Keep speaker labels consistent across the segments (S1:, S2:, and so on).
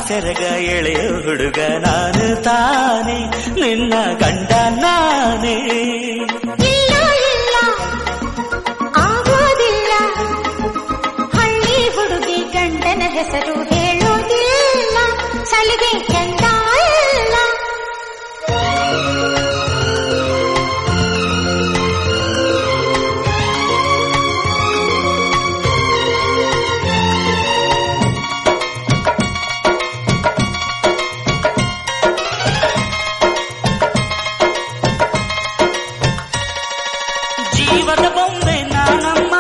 S1: ಸೆರಗ ಎಳೆಯ ಹುಡುಗ ನಾನು ತಾನೇ ನಿನ್ನ ಗಂಡ ನಾನೇ
S2: ಇಲ್ಲ ಇಲ್ಲ ಆಗೋದಿಲ್ಲ ಹಳ್ಳಿ ಹುಡುಗಿ ಗಂಡನ ಹೆಸರು ಹೇಳೋದಿಲ್ಲ ಸಲಿಗೆ ಚಂದ ಇಲ್ಲ
S1: ಜೀವದ ಬೊಂಬೆ ನಾನಮ್ಮ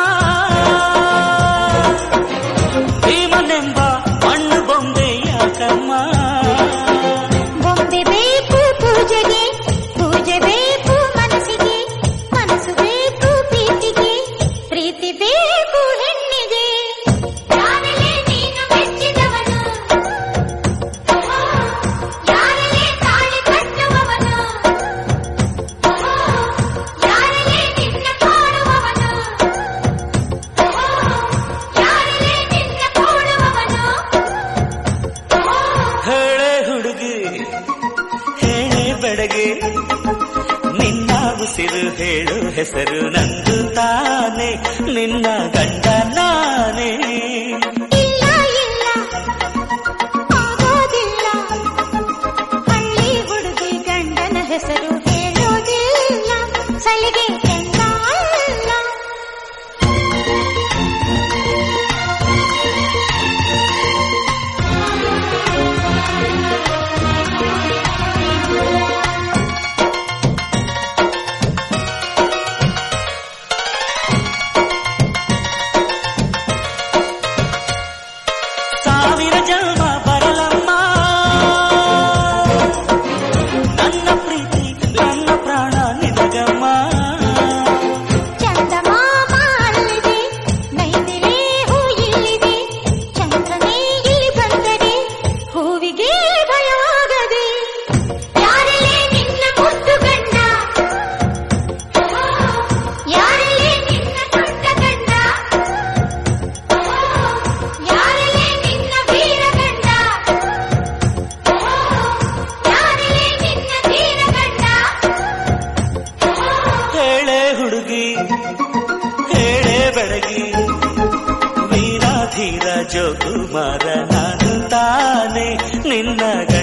S1: ಭೀಮನೆಂಬ ಮಣ್ಣು ಬೊಂಬೆ ಯಾಕಮ್ಮ
S2: ಬೊಂಬೆ ಬೇಕು ಪೂಜೆಗೆ ಪೂಜೆ ಬೇಕು ಮನಸ್ಸಿಗೆ ಮನಸ್ಸು ಬೇಕು ಪ್ರೀತಿಗೆ ಪ್ರೀತಿ ಬೇಕು ಹೆಣ್ಣಿಗೆ ಯಾರಲ್ಲೇ ನೀನು ಮೆಚ್ಚಿದವನು ಯಾರಲ್ಲೇ ತಾಳಿ ಕಟ್ಟುವವನು ಯಾರಲ್ಲೇ ನಿನ್ನ ಕಾಡುವವನು ಯಾರಲ್ಲೇ ನಿನ್ನ ಕೂಡುವವನು
S1: ಹೇಳೆ ಹುಡುಗಿ ಹೇಳೆ ಬೆಡಗಿ ನಿನ್ನ ಉಸಿರು ಹೇಳು ಹೆಸರು ನಂದು ತಾನೆ ನಿನ್ನ ಗಂಡ ನಾನೇ
S2: ಇಲ್ಲ ಇಲ್ಲ ಆಗೋದಿಲ್ಲ ಹಳ್ಳಿ ಹುಡುಗಿ ಗಂಡನ ಹೆಸರು ಹೇಳೋದಿಲ್ಲ ಸಲಿಗೆ ಚೆಂದ ಇಲ್ಲ
S1: ಸಾವಿರ ಜನ್ಮ ಬರಲಮ್ಮ ನನ್ನ ಪ್ರೀತಿ ನನ್ನ ಪ್ರಾಣ ನಿನಗಮ್ಮ
S2: ಚಂದಮಾಮ ಅಲ್ಲಿದೆ ನೈದಿಲೆ ಹೂ ಇಲ್ಲಿದೆ ಚಂದ್ರನೇ ಇಲ್ಲಿ ಬಂದರೆ ಹೂವಿಗೆ ಭಯವಾಗದೆ ಯಾರಲ್ಲೇ ನಿನ್ನ ಮುದ್ದು ಗಂಡ ಯಾರಲ್ಲೇ ನಿನ್ನ ದೊಡ್ಡ ಗಂಡ ಯಾರಲ್ಲೇ ನಿನ್ನ ವೀರ ಗಂಡ ಯಾರಲ್ಲೇ ನಿನ್ನ ಧೀರ ಗಂಡ
S1: ಹೇಳೆ ಹುಡುಗಿ ಹೇಳೆ ಬೆಳಗಿ ವೀರಾಧೀರ ಜೋಗುಮಾರ ನಾನು ತಾನೆ ನಿನ್ನ